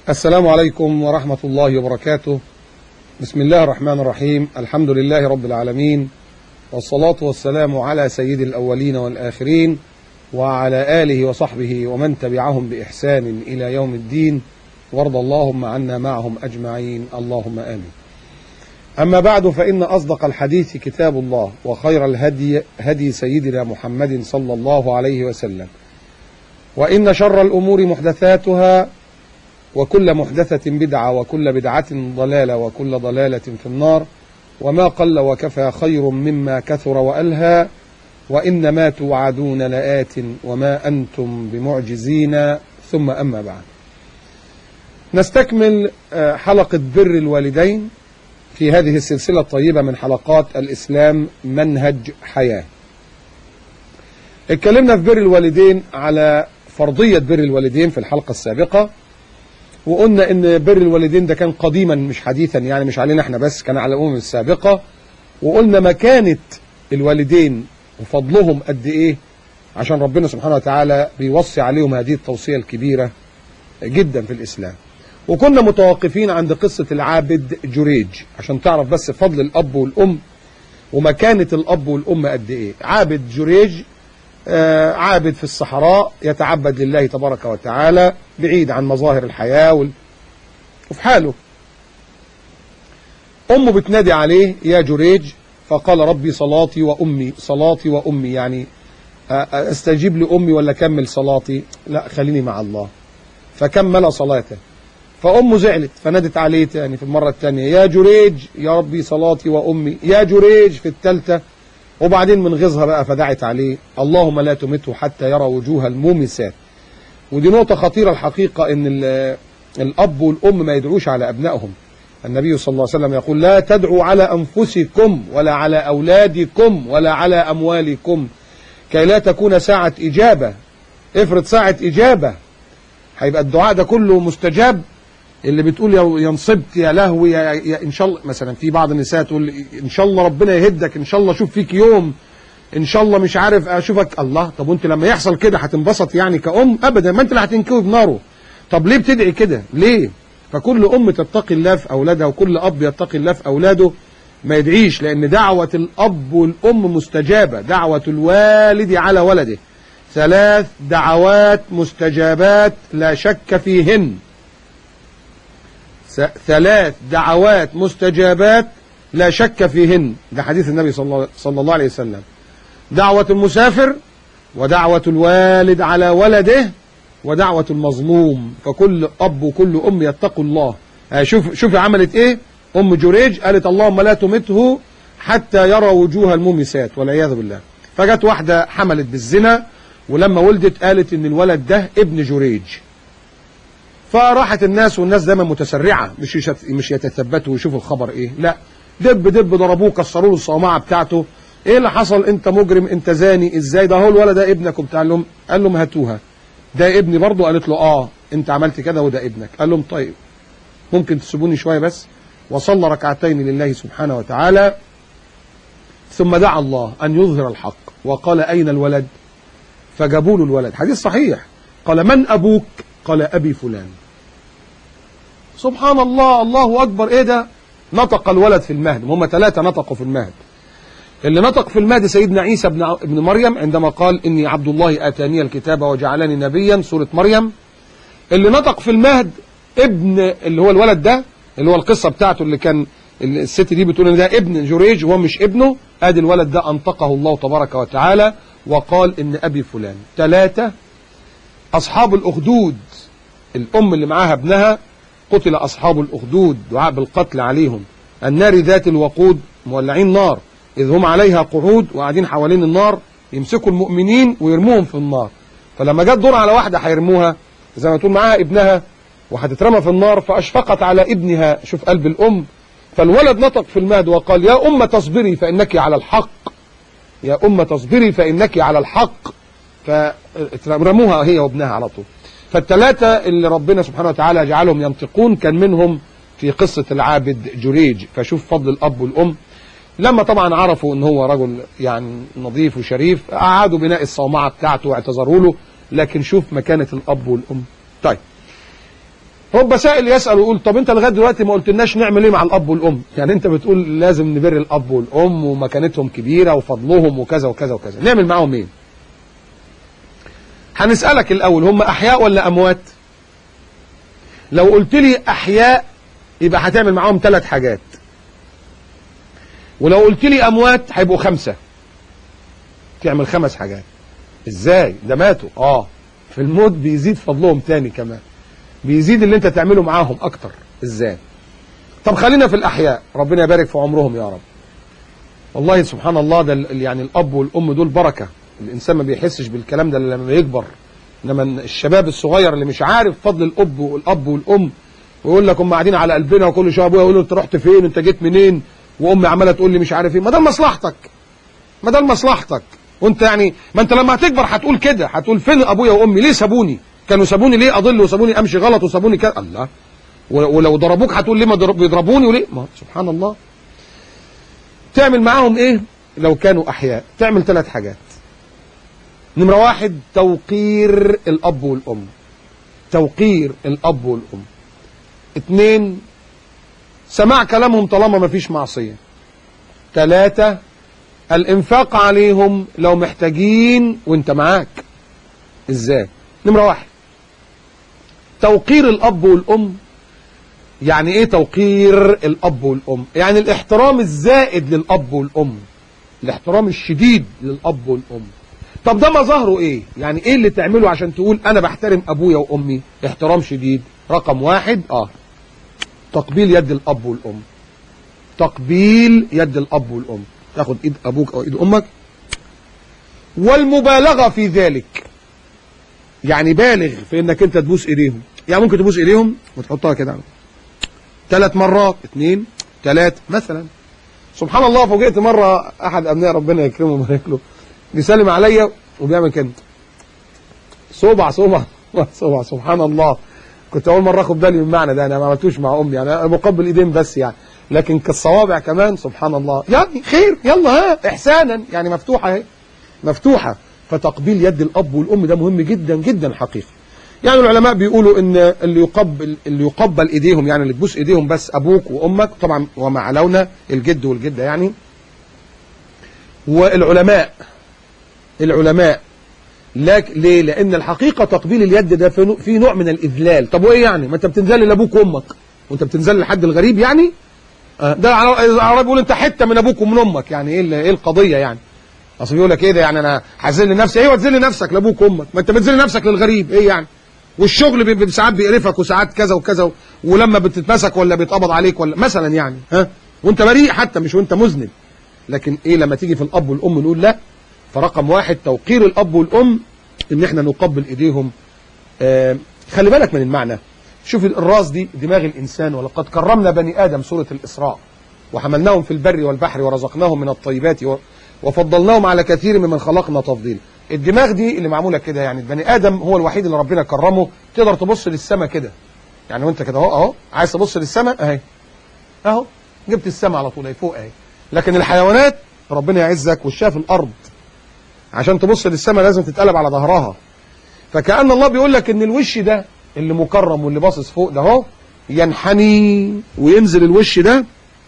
السلام عليكم ورحمة الله وبركاته بسم الله الرحمن الرحيم الحمد لله رب العالمين والصلاة والسلام على سيد الأولين والآخرين وعلى آله وصحبه ومن تبعهم بإحسان إلى يوم الدين وارض اللهم عنا معهم أجمعين اللهم آمين أما بعد فإن أصدق الحديث كتاب الله وخير الهدي هدي سيدنا محمد صلى الله عليه وسلم وإن شر الأمور محدثاتها وكل محدثة بدعة وكل بدعة ضلالة وكل ضلالة في النار وما قل وكفى خير مما كثر وألهى وإنما توعدون لآت وما أنتم بمعجزين ثم أما بعد نستكمل حلقة بر الوالدين في هذه السلسلة الطيبة من حلقات الإسلام منهج حياة اتكلمنا في بر الوالدين على فرضية بر الوالدين في الحلقة السابقة وقلنا ان بر الوالدين ده كان قديما مش حديثا يعني مش علينا احنا بس كان على الامم السابقة وقلنا مكانة الوالدين وفضلهم قد ايه عشان ربنا سبحانه وتعالى بيوصي عليهم هذه التوصية الكبيرة جدا في الاسلام وكنا متوقفين عند قصة العابد جريج عشان تعرف بس فضل الاب والام ومكانة الاب والام قد ايه عابد جريج آه عابد في الصحراء يتعبد لله تبارك وتعالى بعيد عن مظاهر الحياة وال... وفي حاله أمه بتنادي عليه يا جريج فقال ربي صلاتي وأمي صلاتي وأمي يعني أستجيب لأمي ولا كمل صلاتي لا خليني مع الله فكمل صلاته فأمه زعلت فنادت عليه تاني في المرة الثانية يا جريج يا ربي صلاتي وأمي يا جريج في الثالثة وبعدين من غيظها بقى فدعت عليه اللهم لا تمته حتى يرى وجوه المومسات ودي نقطة خطيرة الحقيقة ان الاب والام ما يدعوش على ابنائهم النبي صلى الله عليه وسلم يقول لا تدعوا على انفسكم ولا على اولادكم ولا على اموالكم كي لا تكون ساعة اجابة افرض ساعة اجابة هيبقى الدعاء ده كله مستجاب اللي بتقول يا ينصبت يا لهوي يا, يا ان شاء الله مثلا في بعض النساء تقول ان شاء الله ربنا يهدك ان شاء الله اشوف فيك يوم ان شاء الله مش عارف اشوفك الله طب وانت لما يحصل كده هتنبسط يعني كأم ابدا ما انت اللي هتنكوي بناره طب ليه بتدعي كده ليه فكل ام تتقي الله في اولادها وكل اب يتقي الله في اولاده ما يدعيش لان دعوة الاب والام مستجابة دعوة الوالد على ولده ثلاث دعوات مستجابات لا شك فيهن ثلاث دعوات مستجابات لا شك فيهن ده حديث النبي صلى الله, صلى الله عليه وسلم دعوة المسافر ودعوة الوالد على ولده ودعوة المظلوم فكل أب وكل أم يتقوا الله شوف شوف عملت إيه أم جريج قالت اللهم لا تمته حتى يرى وجوه المومسات والعياذ بالله فجت واحدة حملت بالزنا ولما ولدت قالت إن الولد ده ابن جريج فراحت الناس والناس دايما متسرعة مش مش يتثبتوا ويشوفوا الخبر إيه لا دب دب ضربوه كسروا له الصومعة بتاعته ايه اللي حصل انت مجرم انت زاني ازاي ده هو الولد ده ابنك وبتاع لهم قال لهم هاتوها ده ابني برضه قالت له اه انت عملت كده وده ابنك قال لهم طيب ممكن تسيبوني شويه بس وصلى ركعتين لله سبحانه وتعالى ثم دعا الله ان يظهر الحق وقال اين الولد فجابوا له الولد حديث صحيح قال من ابوك قال ابي فلان سبحان الله الله اكبر ايه ده نطق الولد في المهد هم ثلاثه نطقوا في المهد اللي نطق في المهد سيدنا عيسى ابن ابن مريم عندما قال إني عبد الله آتاني الكتاب وجعلني نبيا سورة مريم اللي نطق في المهد ابن اللي هو الولد ده اللي هو القصة بتاعته اللي كان الست دي بتقول ان ده ابن جريج وهو مش ابنه ادي الولد ده انطقه الله تبارك وتعالى وقال ان ابي فلان ثلاثة اصحاب الاخدود الام اللي معاها ابنها قتل اصحاب الاخدود دعاء بالقتل عليهم النار ذات الوقود مولعين نار إذ هم عليها قعود وقاعدين حوالين النار يمسكوا المؤمنين ويرموهم في النار فلما جت دور على واحدة هيرموها زي ما تقول معاها ابنها وهتترمى في النار فأشفقت على ابنها شوف قلب الأم فالولد نطق في المهد وقال يا أم تصبري فإنك على الحق يا أم تصبري فإنك على الحق فرموها هي وابنها على طول فالثلاثة اللي ربنا سبحانه وتعالى جعلهم ينطقون كان منهم في قصة العابد جريج فشوف فضل الأب والأم لما طبعا عرفوا ان هو رجل يعني نظيف وشريف اعادوا بناء الصومعه بتاعته واعتذروا له لكن شوف مكانه الاب والام طيب رب سائل يسأل ويقول طب انت لغايه دلوقتي ما قلتلناش نعمل ايه مع الاب والام يعني انت بتقول لازم نبر الاب والام ومكانتهم كبيره وفضلهم وكذا وكذا وكذا نعمل معاهم ايه هنسألك الاول هم احياء ولا اموات لو قلت لي احياء يبقى هتعمل معاهم ثلاث حاجات ولو قلت لي اموات هيبقوا خمسه تعمل خمس حاجات ازاي ده ماتوا اه في الموت بيزيد فضلهم تاني كمان بيزيد اللي انت تعمله معاهم اكتر ازاي طب خلينا في الاحياء ربنا يبارك في عمرهم يا رب والله سبحان الله ده ال- يعني الاب والام دول بركه الانسان ما بيحسش بالكلام ده الا لما يكبر انما الشباب الصغير اللي مش عارف فضل الاب والاب والام ويقول لك هم قاعدين على قلبنا وكل شويه ابويا يقول له انت رحت فين انت جيت منين وامي عماله تقول لي مش عارف ايه ما ده لمصلحتك ما ده لمصلحتك وانت يعني ما انت لما هتكبر هتقول كده هتقول فين ابويا وامي ليه سابوني كانوا سابوني ليه اضل وسابوني امشي غلط وسابوني كده الله و- ولو ضربوك هتقول ليه ما ضرب- بيضربوني وليه ما سبحان الله تعمل معاهم ايه لو كانوا احياء تعمل ثلاث حاجات نمرة واحد توقير الاب والام توقير الاب والام اتنين سماع كلامهم طالما ما فيش معصية ثلاثة الانفاق عليهم لو محتاجين وانت معاك ازاي نمرة واحد توقير الاب والام يعني ايه توقير الاب والام يعني الاحترام الزائد للاب والام الاحترام الشديد للاب والام طب ده مظاهره ايه يعني ايه اللي تعمله عشان تقول انا بحترم ابويا وامي احترام شديد رقم واحد اه تقبيل يد الاب والام تقبيل يد الاب والام تاخد ايد ابوك او ايد امك والمبالغه في ذلك يعني بالغ في انك انت تبوس ايديهم يعني ممكن تبوس ايديهم وتحطها كده ثلاث مرات اثنين ثلاث مثلا سبحان الله فوجئت مره احد ابناء ربنا يكرمه ويبارك له بيسلم عليا وبيعمل كده صبع صبع صبع سبحان الله كنت اول مره اخد بالي من المعنى ده انا ما عملتوش مع امي يعني انا مقبل ايدين بس يعني لكن كالصوابع كمان سبحان الله يعني خير يلا ها احسانا يعني مفتوحه اهي مفتوحه فتقبيل يد الاب والام ده مهم جدا جدا حقيقي يعني العلماء بيقولوا ان اللي يقبل اللي يقبل ايديهم يعني اللي تبوس ايديهم بس ابوك وامك طبعا وما علونا الجد والجده يعني والعلماء العلماء لك ليه لان الحقيقه تقبيل اليد ده في نوع- في نوع من الاذلال طب وايه يعني ما انت بتنزل لابوك وامك وانت بتنزل لحد الغريب يعني آه، ده العرب العرب بيقول انت حته من ابوك ومن امك يعني ايه ال- ايه القضيه يعني اصل بيقول لك ايه ده يعني انا هذل نفسي ايوه تذل نفسك لابوك وامك ما انت بتذل نفسك للغريب ايه يعني والشغل بي- بي- ساعات بيقرفك وساعات كذا وكذا ولما بتتمسك ولا بيتقبض عليك ولا مثلا يعني ها وانت بريء حتى مش وانت مذنب لكن ايه لما تيجي في الاب والام نقول لا فرقم واحد توقير الاب والام ان احنا نقبل ايديهم آه خلي بالك من المعنى شوف الراس دي دماغ الانسان ولقد كرمنا بني ادم سوره الاسراء وحملناهم في البر والبحر ورزقناهم من الطيبات و- وفضلناهم على كثير ممن خلقنا تفضيلا الدماغ دي اللي معموله كده يعني البني ادم هو الوحيد اللي ربنا كرمه تقدر تبص للسماء كده يعني وانت كده اهو اهو عايز تبص للسماء اهي اهو جبت السماء على طول اهي فوق اهي لكن الحيوانات ربنا يعزك وشها في الارض عشان تبص للسماء لازم تتقلب على ظهرها فكأن الله بيقول لك ان الوش ده اللي مكرم واللي باصص فوق ده اهو ينحني وينزل الوش ده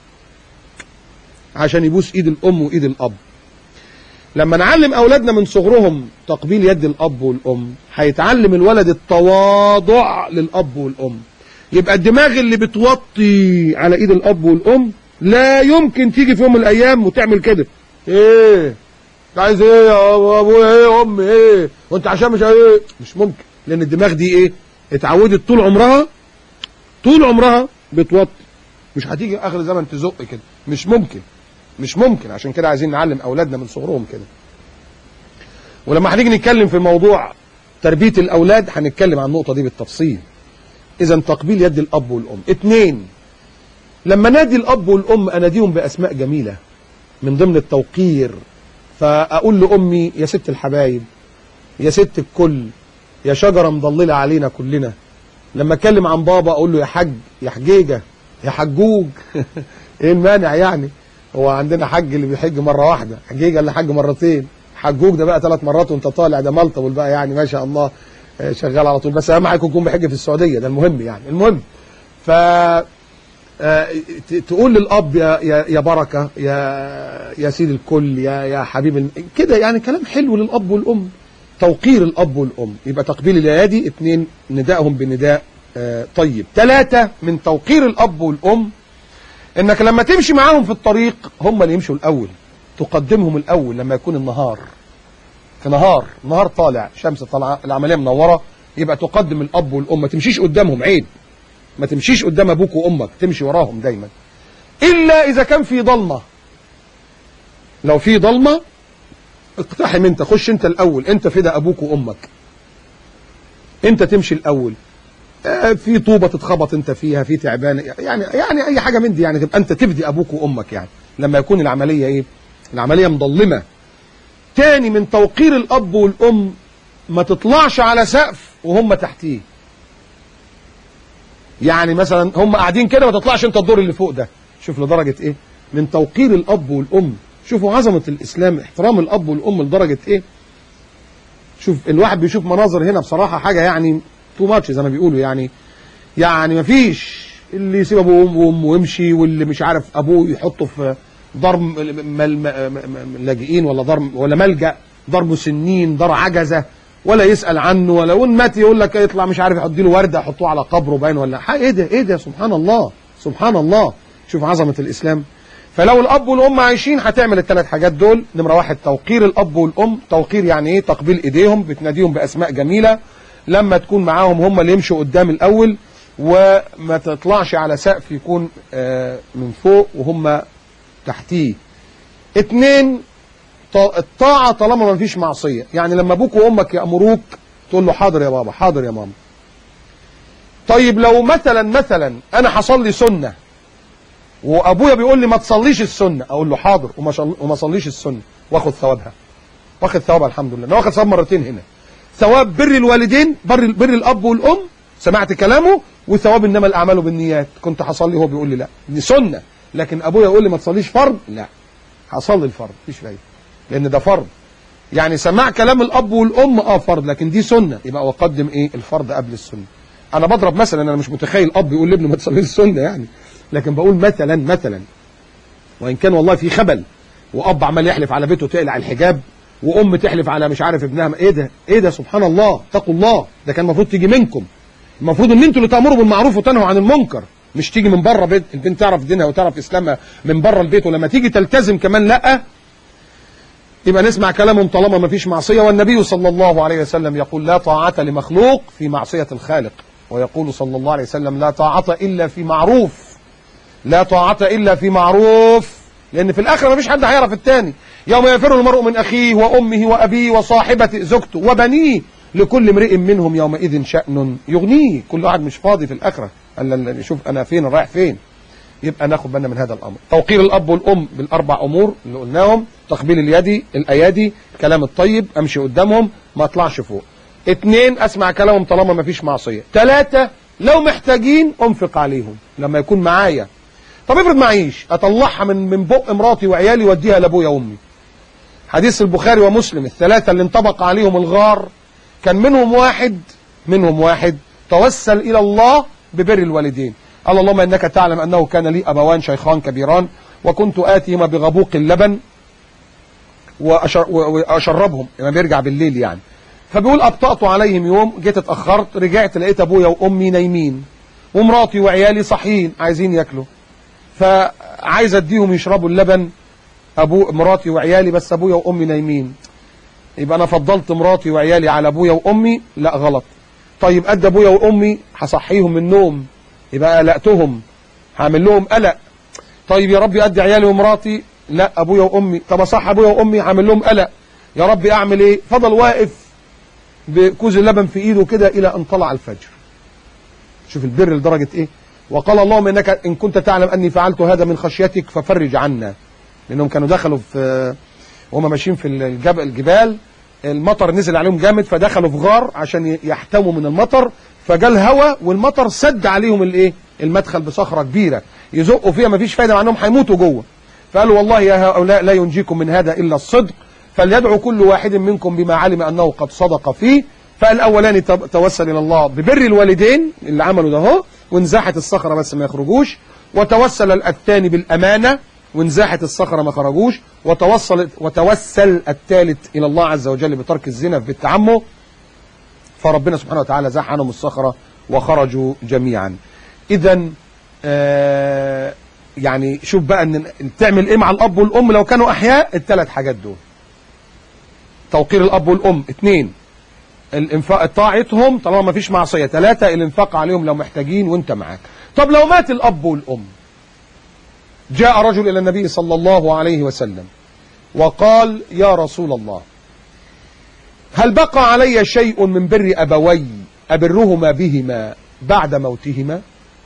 عشان يبوس ايد الام وايد الاب لما نعلم اولادنا من صغرهم تقبيل يد الاب والام هيتعلم الولد التواضع للاب والام يبقى الدماغ اللي بتوطي على ايد الاب والام لا يمكن تيجي في يوم من الايام وتعمل كده ايه انت عايز ايه يا ابويا ايه يا امي ايه وانت عشان مش ايه مش ممكن لان الدماغ دي ايه اتعودت طول عمرها طول عمرها بتوطي مش هتيجي اخر الزمن تزق كده مش ممكن مش ممكن عشان كده عايزين نعلم اولادنا من صغرهم كده ولما هنيجي نتكلم في موضوع تربيه الاولاد هنتكلم عن النقطه دي بالتفصيل اذا تقبيل يد الاب والام اتنين لما نادي الاب والام اناديهم باسماء جميله من ضمن التوقير فاقول لامي يا ست الحبايب يا ست الكل يا شجره مضلله علينا كلنا لما اتكلم عن بابا اقول له يا حاج يا حجيجه يا حجوج ايه المانع يعني هو عندنا حج اللي بيحج مره واحده حجيجه اللي حج مرتين حجوج ده بقى ثلاث مرات وانت طالع ده ملطبل بقى يعني ما شاء الله آه، شغال على طول بس اهم حاجه يكون بيحج في السعوديه ده المهم يعني المهم ف آه، ت- تقول للاب يا يا يا بركه يا يا سيد الكل يا يا حبيب الم- كده يعني كلام حلو للاب والام توقير الاب والام يبقى تقبيل الايادي اثنين ندائهم بنداء آه، طيب ثلاثه من توقير الاب والام انك لما تمشي معاهم في الطريق هم اللي يمشوا الاول تقدمهم الاول لما يكون النهار في نهار نهار طالع شمس طالعه العمليه منوره يبقى تقدم الاب والام ما تمشيش قدامهم عيب ما تمشيش قدام ابوك وامك تمشي وراهم دايما الا اذا كان في ضلمه لو في ضلمه اقتحم انت خش انت الاول انت فدى ابوك وامك انت تمشي الاول آه، في طوبه تتخبط انت فيها في تعبان يعني يعني اي حاجه من دي يعني تبقى انت تفدي ابوك وامك يعني لما يكون العمليه ايه العمليه مظلمه تاني من توقير الاب والام ما تطلعش على سقف وهم تحتيه يعني مثلا هم قاعدين كده ما تطلعش انت الدور اللي فوق ده شوف لدرجه ايه من توقير الاب والام شوفوا عظمه الاسلام احترام الاب والام لدرجه ايه شوف الواحد بيشوف مناظر هنا بصراحه حاجه يعني تو ماتش زي ما بيقولوا يعني يعني مفيش اللي يسيب ابوه وامه وامه ويمشي واللي مش عارف ابوه يحطه في دار م- م- م- م- لاجئين ولا دار ولا ملجا دار مسنين دار عجزه ولا يسال عنه ولا وان مات يقول لك يطلع مش عارف يحط له ورده يحطوه على قبره باين ولا حاجه ايه ده ايه ده سبحان الله سبحان الله شوف عظمه الاسلام فلو الاب والام عايشين هتعمل الثلاث حاجات دول نمره واحد توقير الاب والام توقير يعني ايه تقبيل ايديهم بتناديهم باسماء جميله لما تكون معاهم هم اللي يمشوا قدام الاول وما تطلعش على سقف يكون آه، من فوق وهم تحتيه اتنين ط- الطاعة طالما ما فيش معصية يعني لما ابوك وامك يأمروك تقول له حاضر يا بابا حاضر يا ماما طيب لو مثلا مثلا انا هصلي سنة وابويا بيقول لي ما تصليش السنة اقول له حاضر وما شل- وما صليش السنة واخد ثوابها واخد ثوابها الحمد لله انا واخد ثواب مرتين هنا ثواب بر الوالدين بر بر الاب والام سمعت كلامه وثواب انما الاعمال بالنيات كنت هصلي وهو بيقول لي لا دي سنه لكن ابويا يقول لي ما تصليش فرض لا هصلي الفرض مفيش فايده لان ده فرض يعني سماع كلام الاب والام اه فرض لكن دي سنه يبقى اقدم ايه الفرض قبل السنه انا بضرب مثلا انا مش متخيل اب يقول لابنه ما تصليش السنه يعني لكن بقول مثلا مثلا وان كان والله في خبل واب عمال يحلف على بيته تقلع الحجاب وام تحلف على مش عارف ابنها ايه ده ايه ده سبحان الله اتقوا الله ده كان المفروض تيجي منكم المفروض ان انتوا اللي تامروا بالمعروف وتنهوا عن المنكر مش تيجي من بره بيت البنت تعرف دينها وتعرف اسلامها من بره البيت ولما تيجي تلتزم كمان لا يبقى نسمع كلامهم طالما ما فيش معصيه والنبي صلى الله عليه وسلم يقول لا طاعه لمخلوق في معصيه الخالق ويقول صلى الله عليه وسلم لا طاعه الا في معروف لا طاعة إلا في معروف لأن في الآخرة ما فيش حد هيعرف التاني يوم يفر المرء من أخيه وأمه وأبيه وصاحبة زوجته وبنيه لكل امرئ منهم يومئذ شأن يغنيه كل واحد مش فاضي في الآخرة ألا اللي يشوف أنا فين رايح فين يبقى ناخد بالنا من هذا الأمر توقير الأب والأم بالأربع أمور اللي قلناهم تقبيل اليد الأيادي الكلام الطيب أمشي قدامهم ما أطلعش فوق اتنين أسمع كلامهم طالما ما فيش معصية تلاتة لو محتاجين أنفق عليهم لما يكون معايا طب افرض معيش اطلعها من من بق مراتي وعيالي واديها لابويا وامي حديث البخاري ومسلم الثلاثه اللي انطبق عليهم الغار كان منهم واحد منهم واحد توسل الى الله ببر الوالدين قال اللهم انك تعلم انه كان لي ابوان شيخان كبيران وكنت اتيهما بغبوق اللبن وأشر واشربهم لما بيرجع بالليل يعني فبيقول ابطأت عليهم يوم جيت اتاخرت رجعت لقيت ابويا وامي نايمين ومراتي وعيالي صاحيين عايزين ياكلوا فعايز اديهم يشربوا اللبن ابو مراتي وعيالي بس ابويا وامي نايمين يبقى انا فضلت مراتي وعيالي على ابويا وامي لا غلط طيب قد ابويا وامي هصحيهم من النوم يبقى قلقتهم هعمل لهم قلق طيب يا رب ادي عيالي ومراتي لا ابويا وامي طب اصح ابويا وامي هعمل لهم قلق يا رب اعمل ايه فضل واقف بكوز اللبن في ايده كده الى ان طلع الفجر شوف البر لدرجه ايه وقال اللهم انك ان كنت تعلم اني فعلت هذا من خشيتك ففرج عنا لانهم كانوا دخلوا في وهم ماشيين في الجبل الجبال المطر نزل عليهم جامد فدخلوا في غار عشان يحتموا من المطر فجاء الهواء والمطر سد عليهم الايه المدخل بصخره كبيره يزقوا فيها مفيش فايده مع انهم هيموتوا جوه فقالوا والله يا هؤلاء لا ينجيكم من هذا الا الصدق فليدعو كل واحد منكم بما علم انه قد صدق فيه فالاولاني تب- توسل الى الله ببر الوالدين اللي عملوا ده اهو وانزاحت الصخره بس ما يخرجوش وتوسل الثاني بالامانه وانزاحت الصخره ما خرجوش وتوصل وتوسل الثالث الى الله عز وجل بترك الزنا في بيت عمه فربنا سبحانه وتعالى زاح عنهم الصخره وخرجوا جميعا اذا آه يعني شوف بقى ان تعمل ايه مع الاب والام لو كانوا احياء الثلاث حاجات دول توقير الاب والام اثنين الانفاق طاعتهم طالما ما فيش معصيه ثلاثه الانفاق عليهم لو محتاجين وانت معاك طب لو مات الاب والام جاء رجل الى النبي صلى الله عليه وسلم وقال يا رسول الله هل بقى علي شيء من بر ابوي ابرهما بهما بعد موتهما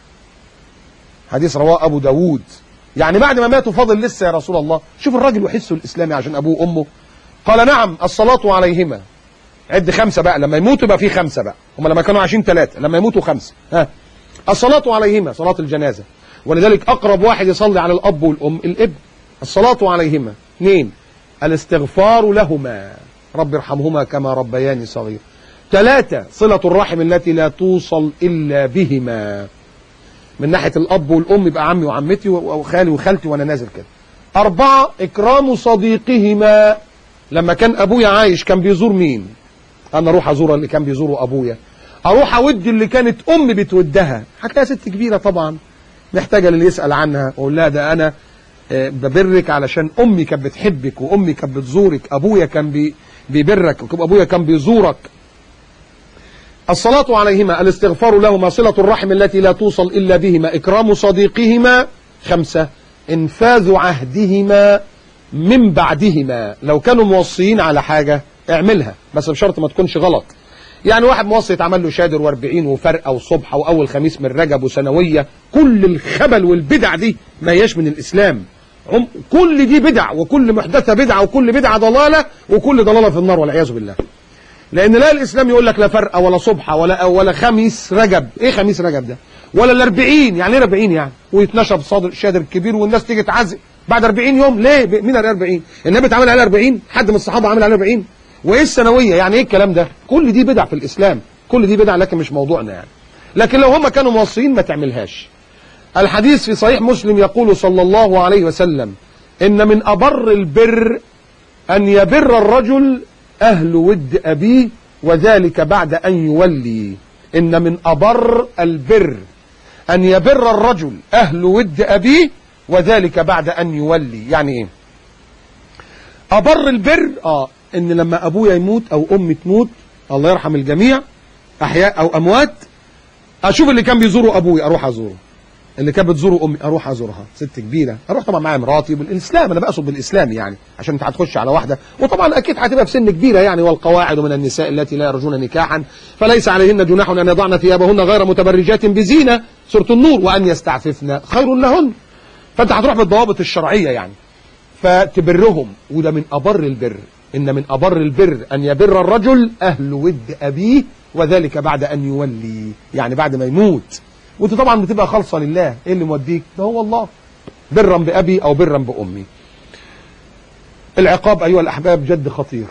حديث رواه ابو داود يعني بعد ما ماتوا فاضل لسه يا رسول الله شوف الراجل وحسه الاسلامي عشان ابوه وامه قال نعم الصلاه عليهما عد خمسة بقى لما يموتوا يبقى في خمسة بقى هم لما كانوا عايشين ثلاثة لما يموتوا خمسة ها الصلاة عليهما صلاة الجنازة ولذلك أقرب واحد يصلي على الأب والأم الابن الصلاة عليهما اثنين الاستغفار لهما رب ارحمهما كما ربياني صغير ثلاثة صلة الرحم التي لا توصل إلا بهما من ناحية الأب والأم يبقى عمي وعمتي وخالي وخالتي وأنا نازل كده أربعة إكرام صديقهما لما كان أبويا عايش كان بيزور مين انا اروح ازور اللي كان بيزوره ابويا اروح اود اللي كانت امي بتودها هتلاقيها ست كبيره طبعا محتاجه للي يسال عنها اقول لها ده انا آه، ببرك علشان امي كانت بتحبك وامي كانت بتزورك ابويا كان بي بيبرك ابويا كان بيزورك الصلاة عليهما الاستغفار لهما صلة الرحم التي لا توصل إلا بهما إكرام صديقهما خمسة إنفاذ عهدهما من بعدهما لو كانوا موصيين على حاجة اعملها بس بشرط ما تكونش غلط يعني واحد موصي يتعمل له شادر واربعين وفرقة وصبحة وأول خميس من رجب وسنوية كل الخبل والبدع دي ما هياش من الإسلام عم كل دي بدع وكل محدثة بدعة وكل بدعة ضلالة وكل ضلالة في النار والعياذ بالله لان لا الاسلام يقول لك لا فرقه ولا صبحه ولا ولا خميس رجب ايه خميس رجب ده ولا الاربعين يعني ايه 40 يعني ويتنشب صادر شادر كبير والناس تيجي تعزق بعد 40 يوم ليه ب- مين ال 40 النبي اتعمل على 40 حد من الصحابه عمل على 40 وايه السنويه يعني ايه الكلام ده كل دي بدع في الاسلام كل دي بدع لكن مش موضوعنا يعني لكن لو هم كانوا موصيين ما تعملهاش الحديث في صحيح مسلم يقول صلى الله عليه وسلم ان من ابر البر أن يبر الرجل أهل ود أبيه وذلك بعد أن يولي إن من أبر البر أن يبر الرجل أهل ود أبيه وذلك بعد أن يولي يعني إيه أبر البر آه إن لما أبويا يموت أو أمي تموت الله يرحم الجميع أحياء أو أموات أشوف اللي كان بيزوروا أبوي أروح أزوره اللي كانت بتزوره امي اروح ازورها ست كبيره اروح طبعا معايا مراتي بالاسلام انا بقصد بالاسلام يعني عشان انت هتخش على واحده وطبعا اكيد هتبقى في سن كبيره يعني والقواعد من النساء التي لا يرجون نكاحا فليس عليهن جناح ان يضعن ثيابهن غير متبرجات بزينه سوره النور وان يستعففن خير لهن فانت هتروح بالضوابط الشرعيه يعني فتبرهم وده من أبر البر إن من أبر البر أن يبر الرجل أهل ود أبيه وذلك بعد أن يولي يعني بعد ما يموت وانت طبعا بتبقى خالصة لله ايه اللي موديك ده هو الله برا بأبي أو برا بأمي العقاب أيها الأحباب جد خطير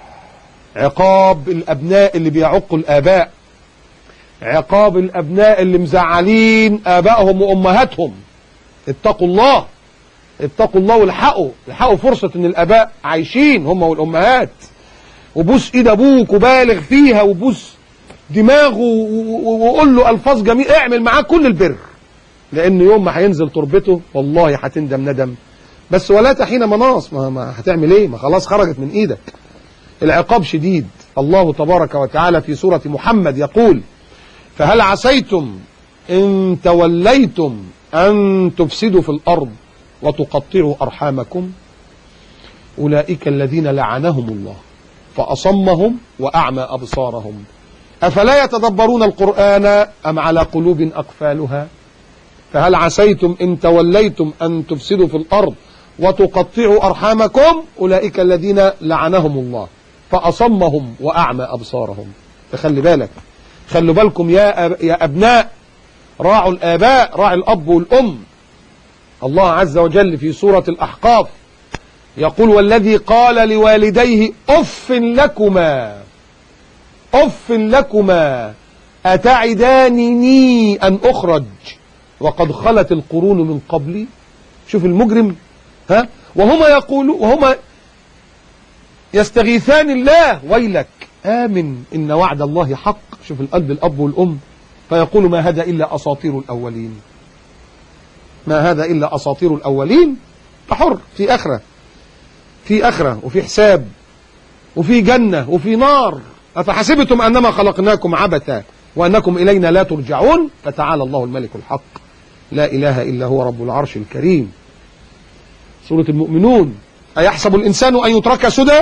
عقاب الأبناء اللي بيعقوا الآباء عقاب الأبناء اللي مزعلين آبائهم وأمهاتهم اتقوا الله اتقوا الله والحقوا الحقوا فرصة ان الاباء عايشين هم والامهات وبوس ايد ابوك وبالغ فيها وبوس دماغه و- و- وقول له الفاظ جميله اعمل معاه كل البر لان يوم ما هينزل تربته والله هتندم ندم بس ولا تحين مناص ما, ما هتعمل ايه ما خلاص خرجت من ايدك العقاب شديد الله تبارك وتعالى في سورة محمد يقول فهل عسيتم إن توليتم أن تفسدوا في الأرض وتقطعوا أرحامكم أولئك الذين لعنهم الله فأصمهم وأعمى أبصارهم أفلا يتدبرون القرآن أم على قلوب أقفالها فهل عسيتم إن توليتم أن تفسدوا في الأرض وتقطعوا أرحامكم أولئك الذين لعنهم الله فأصمهم وأعمى أبصارهم فخلي بالك خلوا بالكم يا, أب... يا أبناء راعوا الآباء راعي الأب والأم الله عز وجل في سورة الأحقاف يقول والذي قال لوالديه أف لكما أف لكما أتعدانني أن أخرج وقد خلت القرون من قبلي شوف المجرم ها وهما يقولوا وهما يستغيثان الله ويلك آمن إن وعد الله حق شوف القلب الأب والأم فيقول ما هذا إلا أساطير الأولين ما هذا إلا أساطير الأولين فحر في آخرة في آخرة وفي حساب وفي جنة وفي نار أفحسبتم أنما خلقناكم عبثا وأنكم إلينا لا ترجعون فتعالى الله الملك الحق لا إله إلا هو رب العرش الكريم سورة المؤمنون أيحسب الإنسان أن يترك سدى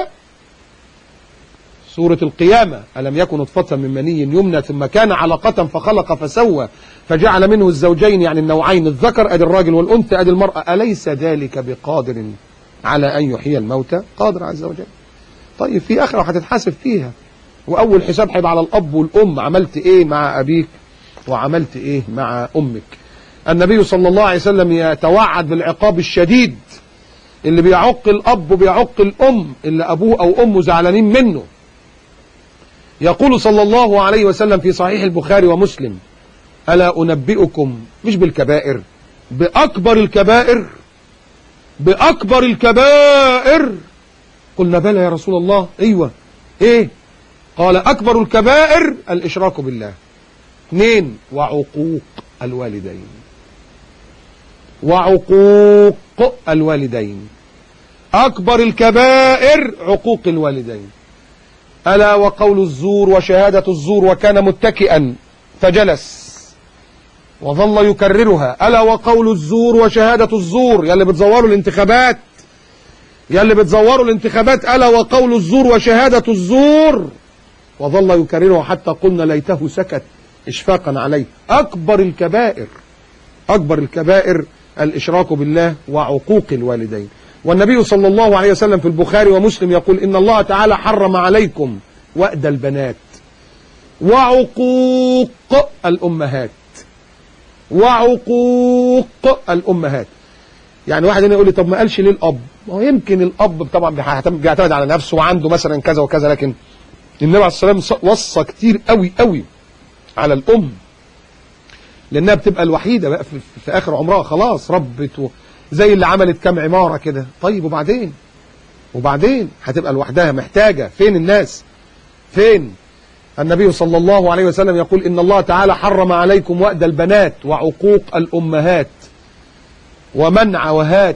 سورة القيامة ألم يكن نطفة من مني يمنى ثم كان علقة فخلق فسوى فجعل منه الزوجين يعني النوعين الذكر أدي الراجل والأنثى أدي المرأة أليس ذلك بقادر على أن يحيي الموتى قادر عز وجل طيب في آخرة هتتحاسب فيها وأول حساب هيبقى على الأب والأم عملت إيه مع أبيك وعملت إيه مع أمك النبي صلى الله عليه وسلم يتوعد بالعقاب الشديد اللي بيعق الأب وبيعق الأم اللي أبوه أو أمه زعلانين منه يقول صلى الله عليه وسلم في صحيح البخاري ومسلم ألا أنبئكم مش بالكبائر بأكبر الكبائر بأكبر الكبائر قلنا بلى يا رسول الله أيوة إيه قال أكبر الكبائر الإشراك بالله اثنين وعقوق الوالدين وعقوق الوالدين أكبر الكبائر عقوق الوالدين ألا وقول الزور وشهادة الزور وكان متكئا فجلس وظل يكررها ألا وقول الزور وشهادة الزور يا اللي بتزوروا الانتخابات يا اللي بتزوروا الانتخابات ألا وقول الزور وشهادة الزور وظل يكررها حتى قلنا ليته سكت إشفاقا عليه أكبر الكبائر أكبر الكبائر الإشراك بالله وعقوق الوالدين والنبي صلى الله عليه وسلم في البخاري ومسلم يقول إن الله تعالى حرم عليكم وأد البنات وعقوق الأمهات وعقوق الأمهات يعني واحد هنا يقول لي طب ما قالش ليه الأب ما هو يمكن الأب طبعا بيعتمد بيعتمد على نفسه وعنده مثلا كذا وكذا لكن النبي عليه الصلاة والسلام وصى كتير قوي قوي على الأم لأنها بتبقى الوحيدة بقى في, في آخر عمرها خلاص ربت و... زي اللي عملت كام عمارة كده طيب وبعدين وبعدين هتبقى لوحدها محتاجة فين الناس فين النبي صلى الله عليه وسلم يقول إن الله تعالى حرم عليكم وأد البنات وعقوق الأمهات ومنع وهات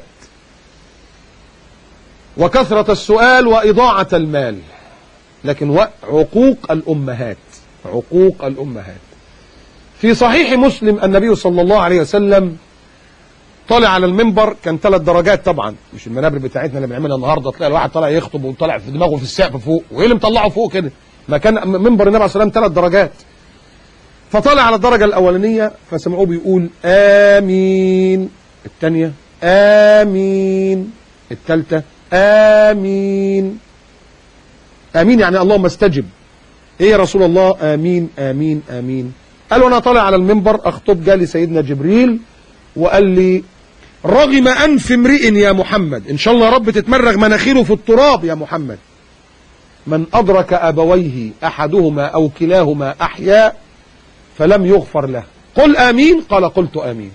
وكثرة السؤال وإضاعة المال لكن عقوق الأمهات عقوق الأمهات في صحيح مسلم النبي صلى الله عليه وسلم طالع على المنبر كان ثلاث درجات طبعا مش المنابر بتاعتنا اللي بنعملها النهارده تلاقي الواحد طالع يخطب وطالع في دماغه في السقف فوق وايه اللي مطلعه فوق كده ما كان منبر النبي عليه الصلاه والسلام ثلاث درجات فطالع على الدرجه الاولانيه فسمعوه بيقول امين الثانيه امين الثالثه امين امين يعني اللهم استجب ايه يا رسول الله امين امين امين قال وانا طالع على المنبر اخطب جالي سيدنا جبريل وقال لي رغم أنف امرئ يا محمد إن شاء الله يا رب تتمرغ مناخيره في التراب يا محمد من أدرك أبويه أحدهما أو كلاهما أحياء فلم يغفر له قل آمين قال قلت آمين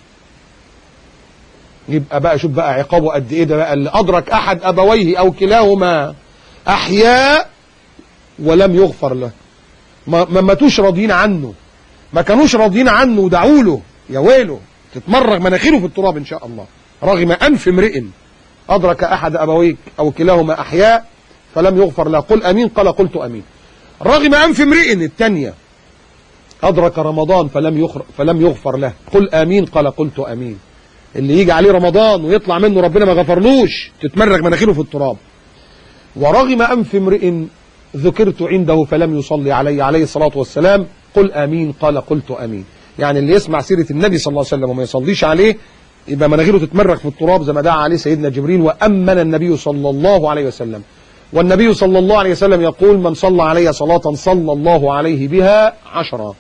يبقى بقى شوف بقى عقابه قد إيه ده بقى اللي أدرك أحد أبويه أو كلاهما أحياء ولم يغفر له ما ما ماتوش راضيين عنه ما كانوش راضيين عنه ودعوا له يا ويله تتمرغ مناخيره في التراب ان شاء الله رغم انف امرئ ادرك احد ابويك او كلاهما احياء فلم يغفر له قل امين قال قلت امين رغم انف امرئ الثانيه ادرك رمضان فلم يغفر فلم يغفر له قل امين قال قلت امين اللي يجي عليه رمضان ويطلع منه ربنا ما غفرلوش تتمرغ مناخيره في التراب ورغم انف امرئ ذكرت عنده فلم يصلي علي عليه الصلاه والسلام قل امين قال قلت امين يعني اللي يسمع سيرة النبي صلى الله عليه وسلم وما يصليش عليه يبقى مناخيره تتمرغ في التراب زي ما دعا عليه سيدنا جبريل وأمن النبي صلى الله عليه وسلم والنبي صلى الله عليه وسلم يقول من صلى علي صلاة صلى الله عليه بها عشرا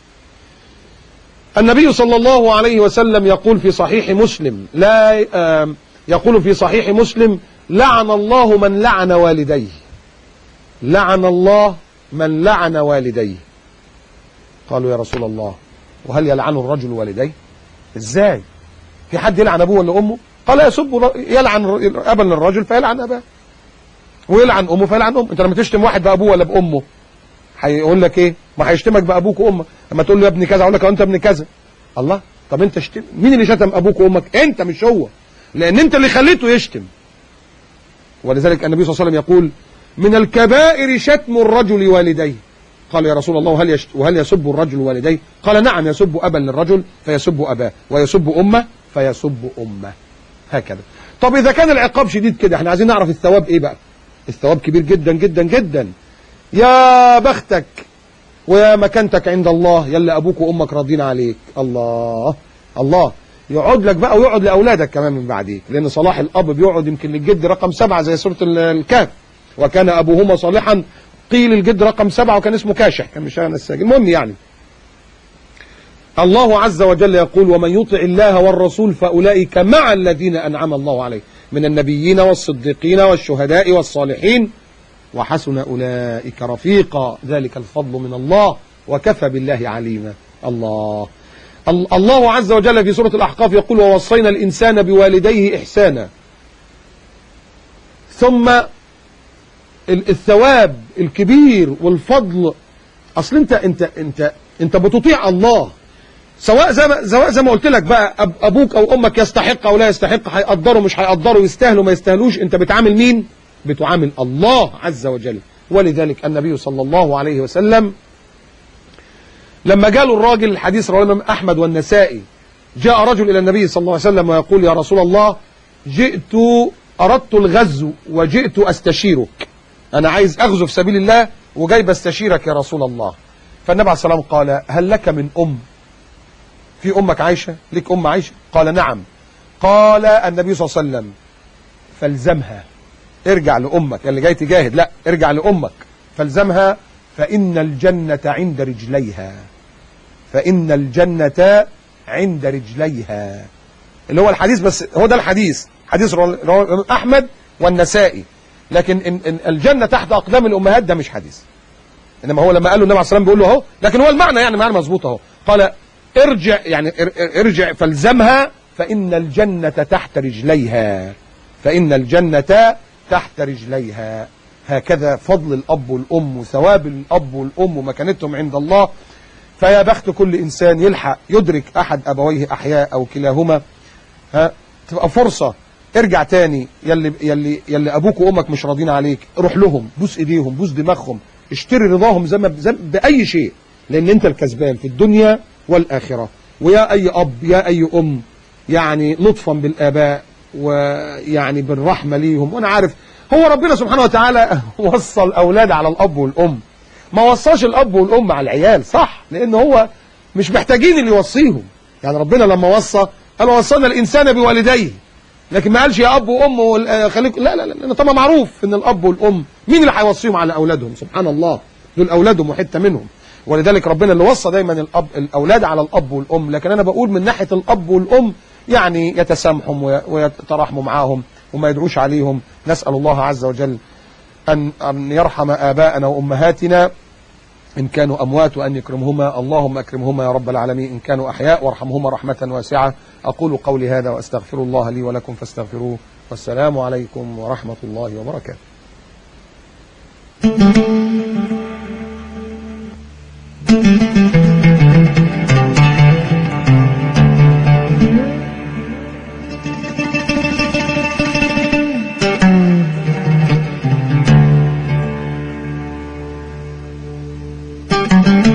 النبي صلى الله عليه وسلم يقول في صحيح مسلم لا يقول في صحيح مسلم لعن الله من لعن والديه لعن الله من لعن والديه قالوا يا رسول الله وهل يلعن الرجل والديه ازاي في حد يلعن ابوه ولا امه قال يسب ر- يلعن ر- ابا للرجل فيلعن اباه ويلعن امه فيلعن امه انت لما تشتم واحد بابوه ولا بامه هيقول لك ايه ما هيشتمك بابوك وامك لما تقول له يا ابن كذا اقول لك انت ابن كذا الله طب انت شتم مين اللي شتم ابوك وامك انت مش هو لان انت اللي خليته يشتم ولذلك النبي صلى الله عليه وسلم يقول من الكبائر شتم الرجل والديه قال يا رسول الله وهل, يشت وهل يسب الرجل والديه قال نعم يسب أبا للرجل فيسب أباه ويسب أمه فيسب أمه هكذا طب إذا كان العقاب شديد كده احنا عايزين نعرف الثواب إيه بقى الثواب كبير جدا جدا جدا يا بختك ويا مكانتك عند الله يلا أبوك وأمك راضين عليك الله الله يقعد لك بقى ويقعد لأولادك كمان من بعديك لأن صلاح الأب بيقعد يمكن للجد رقم سبعة زي سورة ال- الكهف وكان أبوهما صالحا قيل الجد رقم سبعة وكان اسمه كاشح كان مش أنا الساجد المهم يعني الله عز وجل يقول ومن يطع الله والرسول فأولئك مع الذين أنعم الله عليه من النبيين والصديقين والشهداء والصالحين وحسن أولئك رفيقا ذلك الفضل من الله وكفى بالله عليما الله ال- الله عز وجل في سورة الأحقاف يقول ووصينا الإنسان بوالديه إحسانا ثم ال- الثواب الكبير والفضل اصل انت انت انت انت بتطيع الله سواء زي ما سواء زي ما قلت لك بقى أب ابوك او امك يستحق او لا يستحق هيقدروا مش هيقدروا يستاهلوا ما يستاهلوش انت بتعامل مين بتعامل الله عز وجل ولذلك النبي صلى الله عليه وسلم لما جاله الراجل الحديث رواه الامام احمد والنسائي جاء رجل الى النبي صلى الله عليه وسلم ويقول يا رسول الله جئت اردت الغزو وجئت استشيرك انا عايز اغزو في سبيل الله وجاي بستشيرك يا رسول الله فالنبي عليه الصلاه والسلام قال هل لك من ام في امك عايشه لك ام عايشه قال نعم قال النبي صلى الله عليه وسلم فالزمها ارجع لامك اللي جاي تجاهد لا ارجع لامك فالزمها فان الجنه عند رجليها فان الجنه عند رجليها اللي هو الحديث بس هو ده الحديث حديث رواه رواه احمد والنسائي لكن إن إن الجنه تحت اقدام الامهات ده مش حديث انما هو لما قال له النبي عليه الصلاه والسلام بيقول له اهو لكن هو المعنى يعني معنى مظبوط اهو قال ارجع يعني ار- ار- ارجع فالزمها فان الجنه تحت رجليها فان الجنه تحت رجليها هكذا فضل الاب والام وثواب الاب والام ومكانتهم عند الله فيا بخت كل انسان يلحق يدرك احد ابويه احياء او كلاهما ها تبقى فرصه ارجع تاني يلي يلي يلي ابوك وامك مش راضين عليك روح لهم بوس ايديهم بوس دماغهم اشتري رضاهم زي ما زي باي شيء لان انت الكسبان في الدنيا والاخره ويا اي اب يا اي ام يعني لطفا بالاباء ويعني بالرحمه ليهم وانا عارف هو ربنا سبحانه وتعالى وصى الاولاد على الاب والام ما وصاش الاب والام على العيال صح لان هو مش محتاجين اللي يوصيهم يعني ربنا لما وصى قال وصينا الانسان بوالديه لكن ما قالش يا اب وام وال- آه، خليك لا لا لا لان طبعا معروف ان الاب والام مين اللي هيوصيهم على اولادهم سبحان الله دول اولادهم وحته منهم ولذلك ربنا اللي وصى دايما الاب الاولاد على الاب والام لكن انا بقول من ناحيه الاب والام يعني يتسامحوا وي- ويتراحموا معاهم وما يدعوش عليهم نسال الله عز وجل ان ان يرحم اباءنا وامهاتنا إن كانوا أموات وأن يكرمهما اللهم أكرمهما يا رب العالمين إن كانوا أحياء وارحمهما رحمة واسعة أقول قولي هذا وأستغفر الله لي ولكم فاستغفروه والسلام عليكم ورحمة الله وبركاته Thank you.